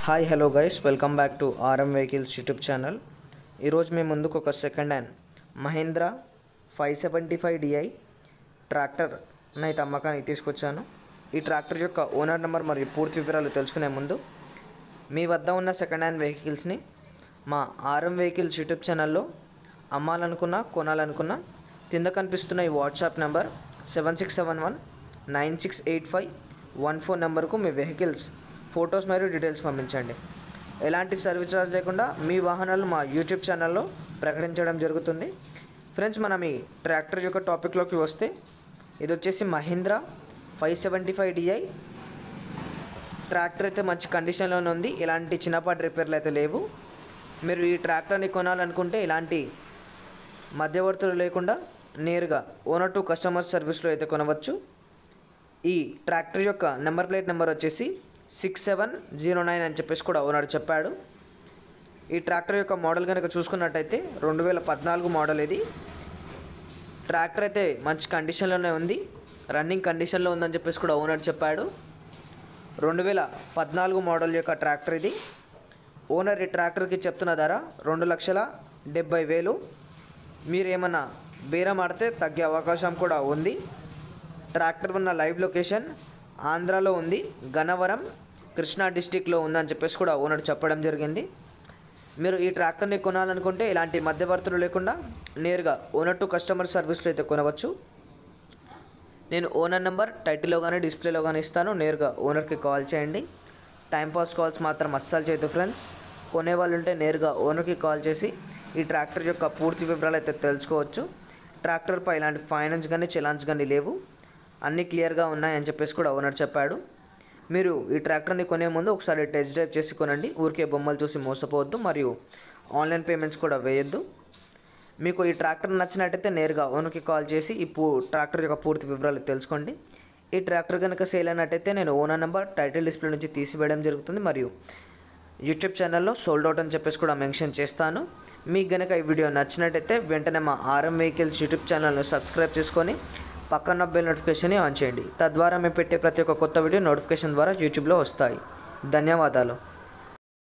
hi hello guys welcome back to RM vehicles YouTube channel ఈరోజు మేము ముందుకు ఒక second hand Mahindra five seventy five DI tractor అయితే అమ్మకానికి తీసుకొచ్చాను ఈ ట్రాక్టర్ యొక్క ఓనర్ నెంబర్ మరియు పూర్తి వివరాలు తెలుసుకునే ముందు మీ వద్ద ఉన్న సెకండ్ హ్యాండ్ వెహికల్స్ని మా ఆర్ఎం వెహికల్స్ యూట్యూబ్ ఛానల్లో అమ్మాలనుకున్నా కొనాలనుకున్నా కింద కనిపిస్తున్న ఈ WhatsApp number seven six seven one nine six eight five one four నెంబర్కు మీ వెహికల్స్ ఫొటోస్ మరియు డీటెయిల్స్ పంపించండి ఎలాంటి సర్వీస్ ఛార్జ్ లేకుండా మీ వాహనాలు మా యూట్యూబ్ ఛానల్లో ప్రకటించడం జరుగుతుంది ఫ్రెండ్స్ మనం ఈ ట్రాక్టర్ యొక్క టాపిక్లోకి వస్తే ఇది వచ్చేసి Mahindra five seventy five DI tractor అయితే మంచి కండిషన్లోనే ఉంది ఎలాంటి చిన్నపాటి రిపేర్లు అయితే లేవు మీరు ఈ ట్రాక్టర్ని కొనాలనుకుంటే ఇలాంటి మధ్యవర్తులు లేకుండా నేరుగా ఓనర్ టు కస్టమర్ సర్వీస్లో అయితే కొనవచ్చు ఈ ట్రాక్టర్ యొక్క నెంబర్ ప్లేట్ నెంబర్ వచ్చేసి సిక్స్ సెవెన్ జీరో నైన్ అని చెప్పేసి కూడా ఓనర్ చెప్పాడు ఈ ట్రాక్టర్ యొక్క మోడల్ కనుక చూసుకున్నట్టయితే రెండు వేల పద్నాలుగు మోడల్ ఇది ట్రాక్టర్ అయితే మంచి కండిషన్లోనే ఉంది రన్నింగ్ కండిషన్లో ఉందని చెప్పేసి కూడా ఓనర్ చెప్పాడు రెండు వేల పద్నాలుగు మోడల్ యొక్క ట్రాక్టర్ ఇది ఓనర్ ఈ ట్రాక్టర్కి చెప్తున్న ధర రెండు లక్షల డెబ్బై వేలు మీరు ఏమన్నా బేరం ఆడితే తగ్గే అవకాశం కూడా ఉంది ట్రాక్టర్ ఉన్న లైవ్ లొకేషన్ ఆంధ్రాలో ఉంది గన్నవరం కృష్ణా డిస్టిక్లో ఉందని చెప్పేసి కూడా ఓనర్ చెప్పడం జరిగింది మీరు ఈ ట్రాక్టర్ని కొనాలనుకుంటే ఇలాంటి మధ్యవర్తులు లేకుండా నేరుగా ఓనర్ టు కస్టమర్ సర్వీస్లో అయితే కొనవచ్చు నేను ఓనర్ నెంబర్ టైటిల్లో కానీ డిస్ప్లేలో కానీ ఇస్తాను నేరుగా ఓనర్కి కాల్ చేయండి టైంపాస్ కాల్స్ మాత్రం అస్సలు చేయదు ఫ్రెండ్స్ కొనే వాళ్ళు ఉంటే నేరుగా ఓనర్కి కాల్ చేసి ఈ ట్రాక్టర్ యొక్క పూర్తి వివరాలు అయితే తెలుసుకోవచ్చు ట్రాక్టర్పై ఇలాంటి ఫైనాన్స్ కానీ చలాన్స్ కానీ లేవు అన్నీ క్లియర్గా ఉన్నాయని చెప్పేసి కూడా ఓనర్ చెప్పాడు మీరు ఈ ట్రాక్టర్ని కొనే ముందు ఒకసారి టెస్ట్ డ్రైవ్ చేసి కొనండి ఊరికే బొమ్మలు చూసి మోసపోవద్దు మరియు ఆన్లైన్ పేమెంట్స్ కూడా వేయొద్దు మీకు ఈ ట్రాక్టర్ నచ్చినట్టయితే నేరుగా ఓనర్కి కాల్ చేసి ఈ పూ ట్రాక్టర్ యొక్క పూర్తి వివరాలు తెలుసుకోండి ఈ ట్రాక్టర్ కనుక సేల్ అయినట్టయితే నేను ఓనర్ నెంబర్ టైటిల్ డిస్ప్లే నుంచి తీసివేయడం జరుగుతుంది మరియు యూట్యూబ్ ఛానల్లో సోల్డ్ అవుట్ అని చెప్పేసి కూడా మెన్షన్ చేస్తాను మీకు గనక ఈ వీడియో నచ్చినట్టయితే వెంటనే మా ఆర్ఎం వెహికల్స్ యూట్యూబ్ ఛానల్ను సబ్స్క్రైబ్ చేసుకొని పక్కన బెల్ నోటిఫికేషన్ ఆన్ చేయండి తద్వారా మేము పెట్టే ప్రతి ఒక్క కొత్త వీడియో నోటిఫికేషన్ ద్వారా యూట్యూబ్లో వస్తాయి ధన్యవాదాలు